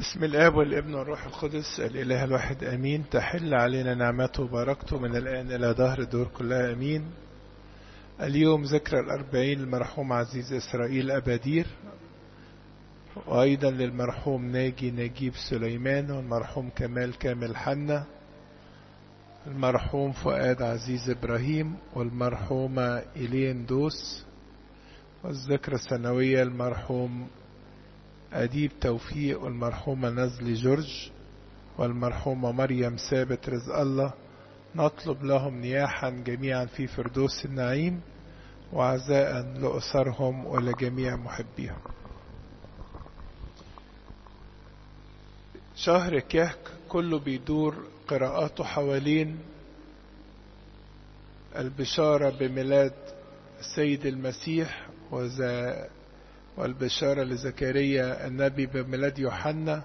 بسم الآب والابن والروح القدس الإله الواحد أمين تحل علينا نعمته وبركته من الآن إلى ظهر الدور كلها أمين اليوم ذكرى الأربعين للمرحوم عزيز إسرائيل أبادير وأيضا للمرحوم ناجي نجيب سليمان والمرحوم كمال كامل حنا المرحوم فؤاد عزيز إبراهيم والمرحومة إيلين دوس والذكرى السنوية المرحوم أديب توفيق والمرحومة نزلي جورج والمرحومة مريم ثابت رزق الله نطلب لهم نياحا جميعا في فردوس النعيم وعزاء لأسرهم ولجميع محبيهم شهر كهك كله بيدور قراءاته حوالين البشارة بميلاد السيد المسيح وذا والبشارة لزكريا النبي بميلاد يوحنا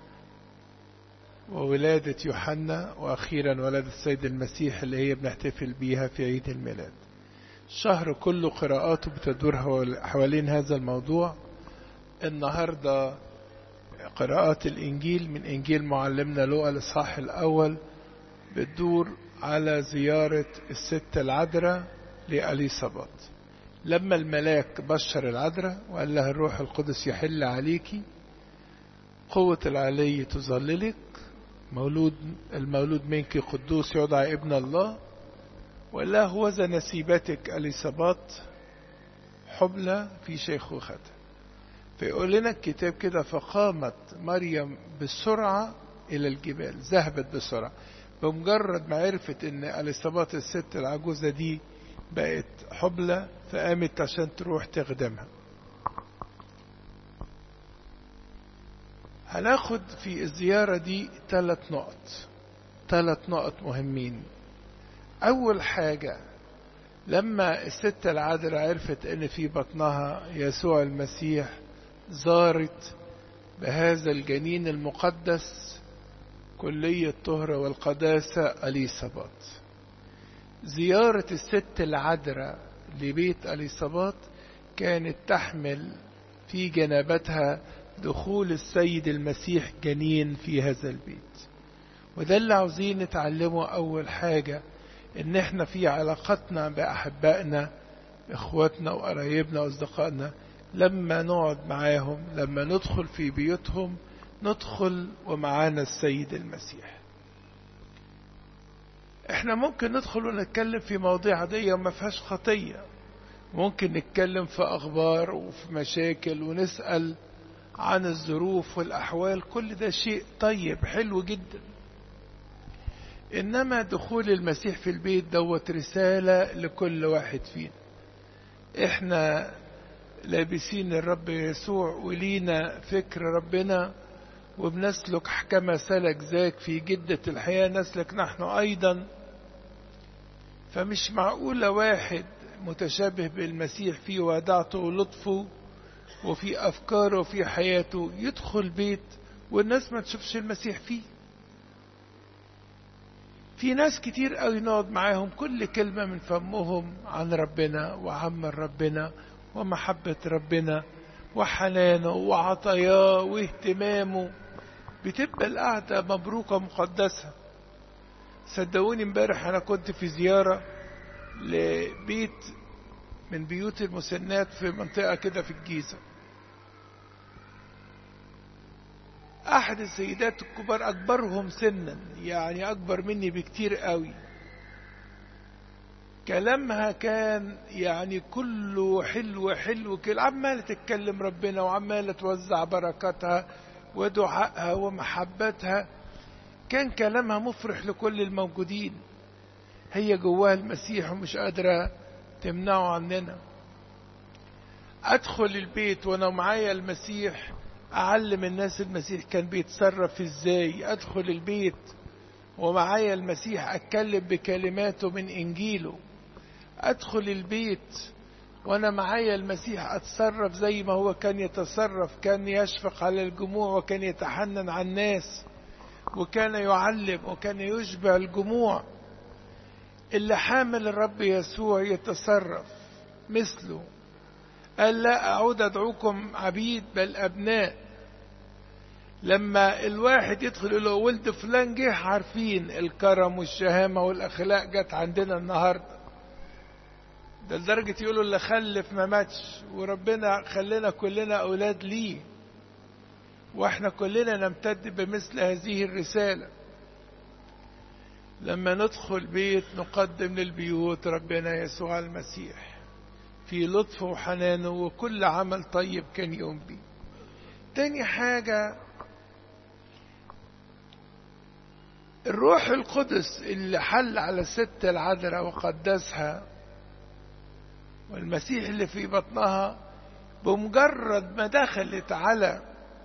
وولادة يوحنا وأخيرا ولادة السيد المسيح اللي هي بنحتفل بيها في عيد الميلاد الشهر كله قراءاته بتدور حوالين هذا الموضوع النهاردة قراءات الإنجيل من إنجيل معلمنا لوقا الإصحاح الأول بتدور على زيارة الست العذراء لأليصابات لما الملاك بشر العذراء وقال لها الروح القدس يحل عليك قوة العلي تظللك مولود المولود منك قدوس يدعى ابن الله وقال لها هوذا نسيبتك أليصابات حبلى في شيخوختها فيقول لنا الكتاب كده فقامت مريم بسرعة إلى الجبال ذهبت بسرعة بمجرد ما عرفت إن أليصابات الست العجوزة دي بقت حبلى فقامت عشان تروح تخدمها هناخد في الزيارة دي ثلاث نقط ثلاث نقط مهمين أول حاجة لما الست العذراء عرفت ان في بطنها يسوع المسيح زارت بهذا الجنين المقدس كلية الطهرة والقداسة أليصابات زيارة الست العذراء لبيت أليصابات كانت تحمل في جنابتها دخول السيد المسيح جنين في هذا البيت وده اللي عاوزين نتعلمه أول حاجة إن إحنا في علاقتنا بأحبائنا إخواتنا وقرايبنا وأصدقائنا لما نقعد معاهم لما ندخل في بيوتهم ندخل ومعانا السيد المسيح احنا ممكن ندخل ونتكلم في مواضيع عادية وما فيهاش خطية ممكن نتكلم في أخبار وفي مشاكل ونسأل عن الظروف والأحوال كل ده شيء طيب حلو جدا إنما دخول المسيح في البيت دوت رسالة لكل واحد فينا إحنا لابسين الرب يسوع ولينا فكر ربنا وبنسلك كما سلك ذاك في جدة الحياة نسلك نحن أيضا فمش معقولة واحد متشابه بالمسيح في ودعته ولطفه وفي أفكاره وفي حياته يدخل بيت والناس ما تشوفش المسيح فيه في ناس كتير قوي نقعد معاهم كل كلمة من فمهم عن ربنا وعم ربنا ومحبة ربنا وحنانه وعطاياه واهتمامه بتبقى القعدة مبروكة مقدسة صدقوني امبارح انا كنت في زيارة لبيت من بيوت المسنات في منطقة كده في الجيزة احد السيدات الكبار اكبرهم سنا يعني اكبر مني بكتير قوي كلامها كان يعني كله حلو حلو كده عمالة تتكلم ربنا وعمالة توزع بركاتها ودعائها ومحبتها كان كلامها مفرح لكل الموجودين هي جواها المسيح ومش قادرة تمنعه عننا أدخل البيت وأنا معايا المسيح أعلم الناس المسيح كان بيتصرف إزاي أدخل البيت ومعايا المسيح أتكلم بكلماته من إنجيله أدخل البيت وأنا معايا المسيح أتصرف زي ما هو كان يتصرف كان يشفق على الجموع وكان يتحنن على الناس وكان يعلم وكان يشبع الجموع اللي حامل الرب يسوع يتصرف مثله قال لا أعود أدعوكم عبيد بل أبناء لما الواحد يدخل يقول له ولد فلان جه عارفين الكرم والشهامة والأخلاق جت عندنا النهاردة ده لدرجة يقولوا اللي خلف ما ماتش وربنا خلينا كلنا أولاد ليه واحنا كلنا نمتد بمثل هذه الرسالة لما ندخل بيت نقدم للبيوت ربنا يسوع المسيح في لطفه وحنانه وكل عمل طيب كان يقوم بيه تاني حاجة الروح القدس اللي حل على الست العذراء وقدسها والمسيح اللي في بطنها بمجرد ما دخلت على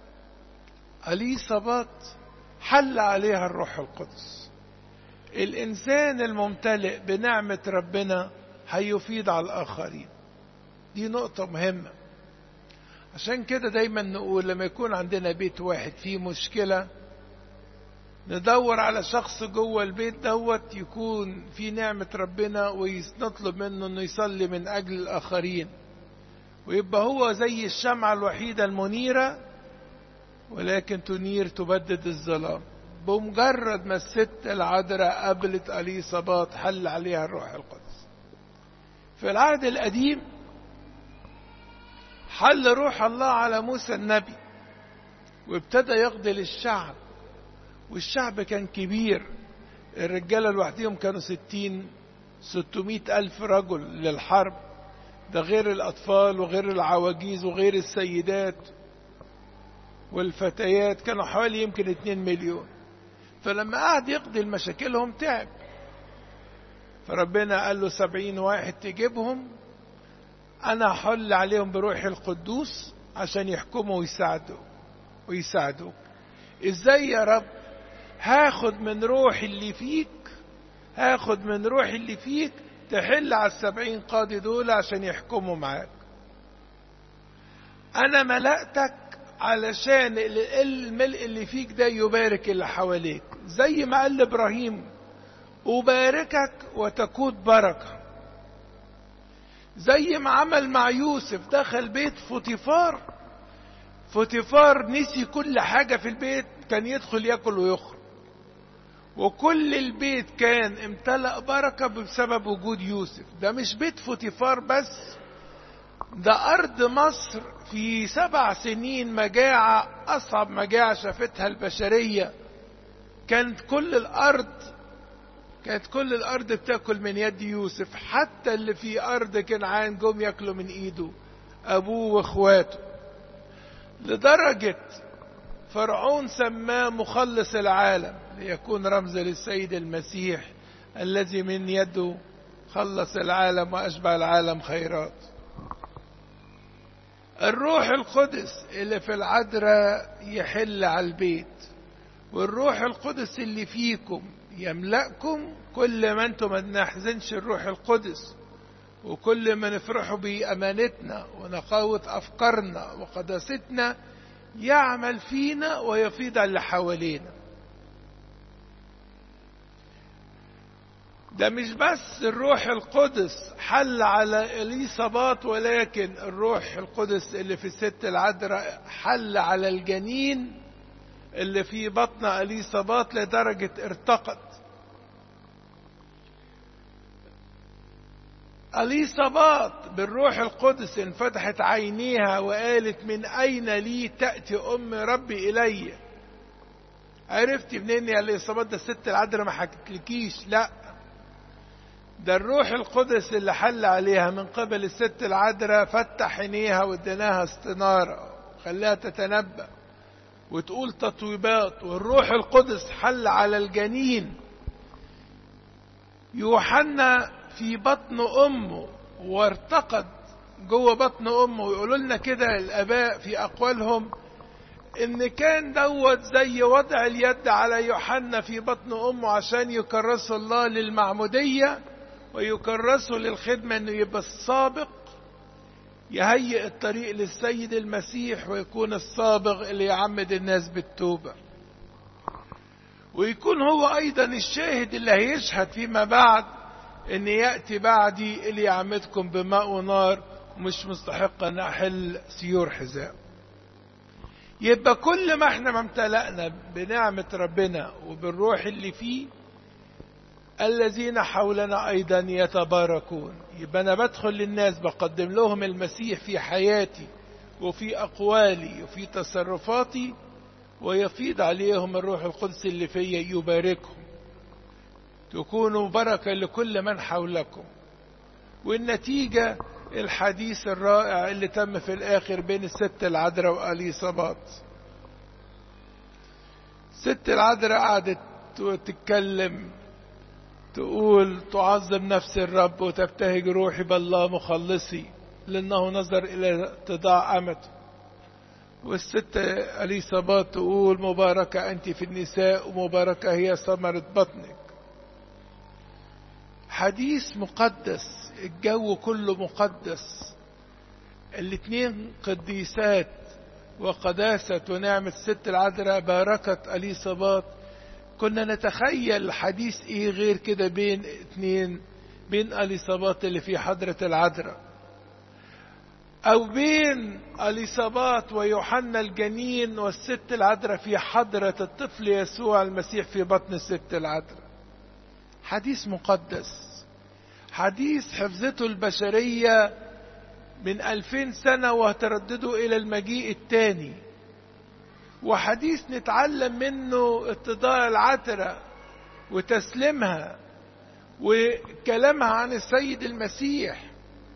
أليصابات حل عليها الروح القدس الإنسان الممتلئ بنعمة ربنا هيفيض على الآخرين دي نقطة مهمة عشان كده دايما نقول لما يكون عندنا بيت واحد فيه مشكلة ندور على شخص جوه البيت دوت يكون في نعمة ربنا ونطلب منه انه يصلي من اجل الاخرين ويبقى هو زي الشمعة الوحيدة المنيرة ولكن تنير تبدد الظلام بمجرد ما الست العذراء قابلت اليصابات حل عليها الروح القدس في العهد القديم حل روح الله على موسى النبي وابتدى يقضي للشعب والشعب كان كبير الرجالة لوحدهم كانوا ستين ستمائة ألف رجل للحرب ده غير الأطفال وغير العواجيز وغير السيدات والفتيات كانوا حوالي يمكن اتنين مليون فلما قعد يقضي المشاكلهم تعب فربنا قال له سبعين واحد تجيبهم أنا هحل عليهم بروحي القدوس عشان يحكموا ويساعدوا ويساعدوك ازاي يا رب هاخد من روحي اللي فيك هاخد من روحي اللي فيك تحل على السبعين قاضي دول عشان يحكموا معاك انا ملأتك علشان الملء اللي فيك ده يبارك اللي حواليك زي ما قال ابراهيم أباركك وتكون بركة زي ما عمل مع يوسف دخل بيت فوتيفار فوتيفار نسي كل حاجة في البيت كان يدخل ياكل ويخرج وكل البيت كان امتلأ بركة بسبب وجود يوسف ده مش بيت فوتيفار بس ده أرض مصر في سبع سنين مجاعة أصعب مجاعة شافتها البشرية كانت كل الأرض كانت كل الأرض بتاكل من يد يوسف حتى اللي في أرض كنعان جم ياكلوا من إيده أبوه وإخواته لدرجة فرعون سماه مخلص العالم ليكون رمز للسيد المسيح الذي من يده خلص العالم وأشبع العالم خيرات الروح القدس اللي في العذراء يحل على البيت والروح القدس اللي فيكم يملأكم كل ما انتم ما نحزنش الروح القدس وكل ما نفرحوا بأمانتنا ونقاوة أفكارنا وقداستنا يعمل فينا ويفيض على اللي حوالينا ده مش بس الروح القدس حل على اليصابات ولكن الروح القدس اللي في الست العذراء حل على الجنين اللي في بطن اليصابات لدرجة ارتقت اليصابات بالروح القدس انفتحت عينيها وقالت من اين لي تأتي ام ربي الي عرفت منين يا اليصابات ده الست العذراء ما حكتلكيش لا ده الروح القدس اللي حل عليها من قبل الست العذراء فتح عينيها واديناها استنارة خلاها تتنبأ وتقول تطويبات والروح القدس حل على الجنين يوحنا في بطن امه وارتقد جوه بطن امه ويقولوا لنا كده الاباء في اقوالهم ان كان دوت زي وضع اليد على يوحنا في بطن امه عشان يكرسه الله للمعموديه ويكرسه للخدمه انه يبقى السابق يهيئ الطريق للسيد المسيح ويكون السابق اللي يعمد الناس بالتوبه ويكون هو ايضا الشاهد اللي هيشهد فيما بعد ان ياتي بعدي اللي يعمدكم بماء ونار ومش مستحق ان احل سيور حذاء يبقى كل ما احنا ما امتلأنا بنعمة ربنا وبالروح اللي فيه الذين حولنا أيضا يتباركون يبقى أنا بدخل للناس بقدم لهم المسيح في حياتي وفي أقوالي وفي تصرفاتي ويفيض عليهم الروح القدس اللي فيا يباركهم تكونوا بركة لكل من حولكم والنتيجة الحديث الرائع اللي تم في الآخر بين الست العذراء وأليصابات ست العذراء قعدت تتكلم تقول تعظم نفس الرب وتبتهج روحي بالله مخلصي لأنه نظر إلى اتضاع أمته والست أليصابات تقول مباركة أنت في النساء ومباركة هي ثمرة بطنك حديث مقدس الجو كله مقدس الاتنين قديسات وقداسة ونعمة الست العذراء باركت أليصابات كنا نتخيل حديث ايه غير كده بين اتنين بين أليصابات اللي في حضرة العذراء او بين أليصابات ويوحنا الجنين والست العذراء في حضرة الطفل يسوع المسيح في بطن الست العذراء حديث مقدس حديث حفظته البشرية من ألفين سنة وترددوا إلى المجيء الثاني وحديث نتعلم منه اتضاع العترة وتسليمها وكلامها عن السيد المسيح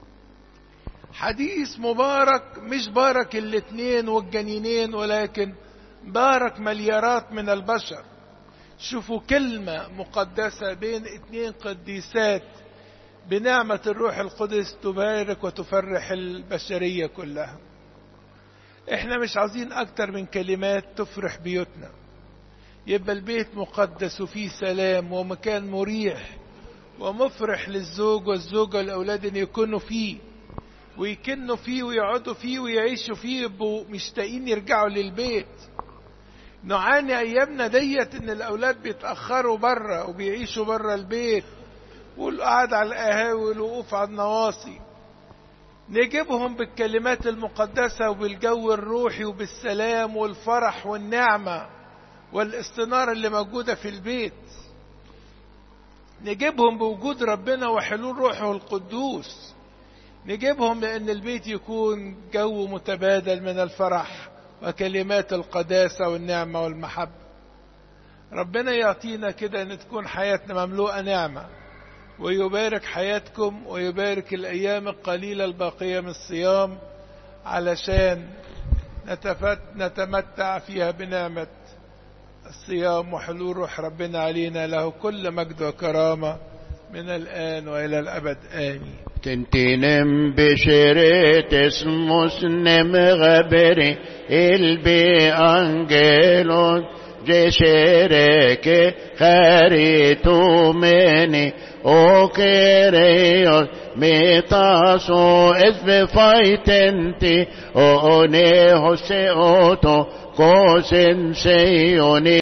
حديث مبارك مش بارك الاتنين والجنينين ولكن بارك مليارات من البشر شوفوا كلمة مقدسة بين اتنين قديسات بنعمة الروح القدس تبارك وتفرح البشرية كلها احنا مش عايزين اكتر من كلمات تفرح بيوتنا يبقى البيت مقدس وفيه سلام ومكان مريح ومفرح للزوج والزوجة والأولاد أن يكونوا فيه ويكنوا فيه ويقعدوا فيه ويعيشوا فيه يبقوا مشتاقين يرجعوا للبيت نعاني أيامنا ديت إن الأولاد بيتأخروا بره وبيعيشوا بره البيت والقعد على القهاوي والوقوف على النواصي نجيبهم بالكلمات المقدسة وبالجو الروحي وبالسلام والفرح والنعمة والاستنارة اللي موجودة في البيت نجيبهم بوجود ربنا وحلول روحه القدوس نجيبهم لأن البيت يكون جو متبادل من الفرح وكلمات القداسة والنعمة والمحبة ربنا يعطينا كده أن تكون حياتنا مملوءة نعمة ويبارك حياتكم ويبارك الأيام القليلة الباقية من الصيام علشان نتفت نتمتع فيها بنعمة الصيام وحلول روح ربنا علينا له كل مجد وكرامة من الآن وإلى الأبد آمين تنتينم بشريت اسموس نم غبري البي أنجلون جشرك خريتو مني او كريوس ميتاسو اسم فايتنتي او نيهو سيوتو كوسن سيوني